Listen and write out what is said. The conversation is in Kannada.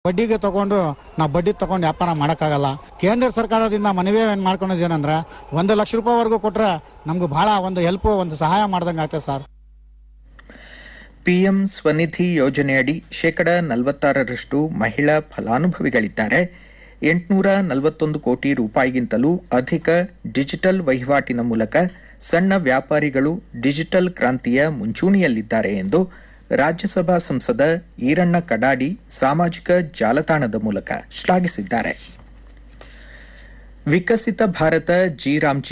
ಬಡ್ಡಿಗೆ ತಗೊಂಡು ನಾವು ಬಡ್ಡಿ ತಗೊಂಡು ವ್ಯಾಪಾರ ಮಾಡೋಕ್ಕಾಗಲ್ಲ ಕೇಂದ್ರ ಸರ್ಕಾರದಿಂದ ಮನವಿ ಏನ್ ಮಾಡ್ಕೊಂಡಿದ್ದೇನಂದ್ರೆ ಒಂದು ಲಕ್ಷ ರೂಪಾಯಿವರೆಗೂ ಕೊಟ್ರೆ ನಮ್ಗೆ ಬಹಳ ಒಂದು ಹೆಲ್ಪ್ ಒಂದು ಸಹಾಯ ಮಾಡ್ದಂಗೆ ಆಗ್ತದೆ ಸರ್ ಪಿಎಂ ಸ್ವನಿಧಿ ಯೋಜನೆಯಡಿ ಶೇಕಡ ನಲವತ್ತಾರರಷ್ಟು ಮಹಿಳಾ ಫಲಾನುಭವಿಗಳಿದ್ದಾರೆ ಎಂಟುನೂರ ನಲವತ್ತೊಂದು ಕೋಟಿ ರೂಪಾಯಿಗಿಂತಲೂ ಅಧಿಕ ಡಿಜಿಟಲ್ ವಹಿವಾಟಿನ ಮೂಲಕ ಸಣ್ಣ ವ್ಯಾಪಾರಿಗಳು ಡಿಜಿಟಲ್ ಕ್ರಾಂತಿಯ ಮುಂಚೂಣಿಯಲ್ಲಿದ್ದಾರೆ ಎಂದು ರಾಜ್ಯಸಭಾ ಸಂಸದ ಈರಣ್ಣ ಕಡಾಡಿ ಸಾಮಾಜಿಕ ಜಾಲತಾಣದ ಮೂಲಕ ಶ್ಲಾಘಿಸಿದ್ದಾರೆ ವಿಕಸಿತ ಭಾರತ ಜಿ ರಾಮ್ಜಿ